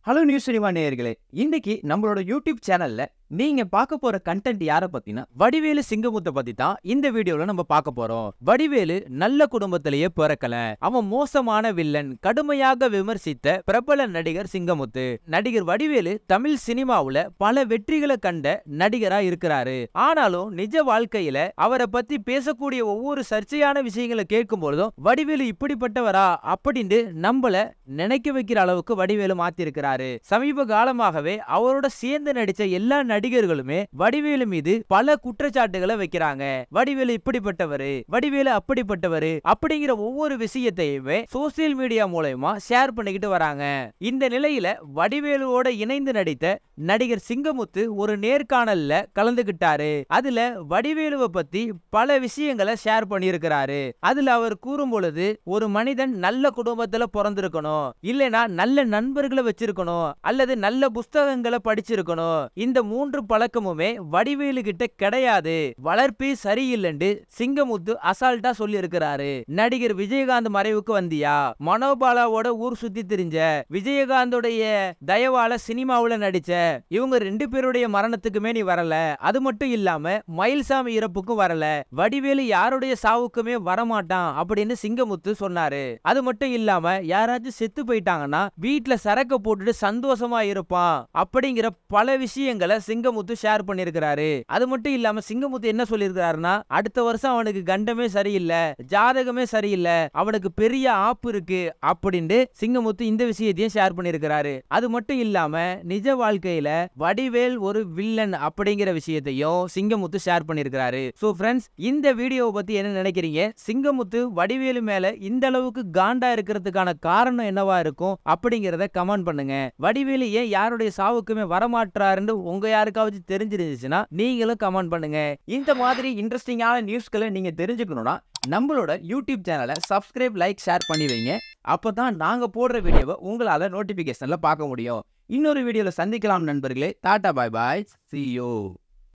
hello news cinema நேயர்களே இன்னைக்கு நம்மளோட யூடியூப் சேனல்ல நீங்க பார்க்க போற கண்டென்ட் யார பத்தினா வடிவேலு சிங்கமுத்தை பத்தி தான் இந்த வீடியோல நம்ம பார்க்க போறோம் வடிவேலு நல்ல குடும்பத்திலேயே பிறக்கல அவன் மோசமான வில்லன் கடுமையாக விமர்சித்த பிரபல நடிகர் சிங்கமுத்து நடிகர் வடிவேலு தமிழ் சினிமாவுல பல வெற்றிகளை கண்ட நடிகரா இருக்கிறாரு ஆனாலும் நிஜ வாழ்க்கையில அவரை பத்தி பேசக்கூடிய ஒவ்வொரு சர்ச்சையான விஷயங்களை கேட்கும் பொழுதும் வடிவேலு இப்படிப்பட்டவரா அப்படின்னு நம்மள நினைக்க வைக்கிற அளவுக்கு வடிவேலு மாத்திருக்கிறாரு சமீப காலமாகவே அவரோட சேர்ந்து நடிச்ச எல்லா நடிகர்களுமே வடிவேலு மீது பல குற்றச்சாட்டுகளை வைக்கிறாங்க வடிவேலு இப்படிப்பட்டவரு வடிவேலு அப்படிப்பட்டவரு அப்படிங்கிற ஒவ்வொரு விஷயத்தையுமே சோசியல் மீடியா மூலயமா ஷேர் பண்ணிக்கிட்டு வராங்க இந்த நிலையில வடிவேலுவோட இணைந்து நடித்த நடிகர் சிங்கமுத்து ஒரு நேர்காணல்ல கலந்துகிட்டாரு அதுல வடிவேலுவை பத்தி பல விஷயங்களை ஷேர் பண்ணியிருக்கிறாரு அதுல அவர் கூறும் பொழுது ஒரு மனிதன் நல்ல குடும்பத்துல பிறந்திருக்கணும் இல்லைனா நல்ல நண்பர்களை வச்சிருக்கணும் அல்லது நல்ல புஸ்தகங்களை படிச்சிருக்கணும் இந்த மூன்று பழக்கமுமே வடிவேலு கிட்ட கிடையாது வளர்ப்பே சரியில்லைன்னு சிங்கமுத்து அசால்ட்டா சொல்லி இருக்கிறாரு நடிகர் விஜயகாந்த் மறைவுக்கு வந்தியா மனோபாலாவோட ஊர் சுத்தி திரிஞ்ச விஜயகாந்தோடைய தயவால சினிமாவுல நடிச்ச இவங்க ரெண்டு பேருடைய மரணத்துக்குமே நீ வரல அது மட்டும் இல்லாம மயில்சாமி இறப்புக்கும் வரல வடிவேலு யாருடைய சாவுக்குமே வரமாட்டான் அப்படின்னு சிங்கமுத்து சொன்னாரு அது மட்டும் இல்லாம யாராச்சும் செத்து போயிட்டாங்கன்னா வீட்ல சரக்க போட்டுட்டு சந்தோஷமா இருப்பான் அப்படிங்கிற பல விஷயங்களை சிங்கமுத்து ஷேர் பண்ணிருக்கிறாரு அது மட்டும் இல்லாம சிங்கமுத்து என்ன சொல்லியிருக்கிறாருன்னா அடுத்த வருஷம் அவனுக்கு கண்டமே சரியில்லை ஜாதகமே சரியில்லை அவனுக்கு பெரிய ஆப்பு இருக்கு அப்படின்ட்டு சிங்கமுத்து இந்த விஷயத்தையும் ஷேர் பண்ணிருக்கிறாரு அது மட்டும் இல்லாம நிஜ வாழ்க்கையில வடிவேல் ஒரு வில்லன் அப்படிங்கிற விஷயத்தையும் சிங்கமுத்து ஷேர் பண்ணிருக்கிறாரு சோ ஃப்ரெண்ட்ஸ் இந்த வீடியோவை பத்தி என்ன நினைக்கிறீங்க சிங்கமுத்து வடிவேலு மேல இந்த அளவுக்கு காண்டா இருக்கிறதுக்கான காரணம் என்னவா இருக்கும் அப்படிங்கறத கமெண்ட் பண்ணுங்க வடிவேலு ஏன் யாருடைய சாவுக்குமே வரமாட்டாருன்னு உங்க யாருக்காவது தெரிஞ்சிருந்துச்சுன்னா நீங்களும் கமெண்ட் பண்ணுங்க இந்த மாதிரி இன்ட்ரெஸ்டிங்கான நியூஸ்களை நீங்க தெரிஞ்சுக்கணும்னா நம்மளோட யூடியூப் சேனலை சப்ஸ்கிரைப் லைக் ஷேர் பண்ணி வைங்க அப்பதான் நாங்க போடுற வீடியோவை உங்களால நோட்டிபிகேஷன்ல பார்க்க முடியும் இன்னொரு வீடியோல சந்திக்கலாம் நண்பர்களே டாடா பாய் பாய் see you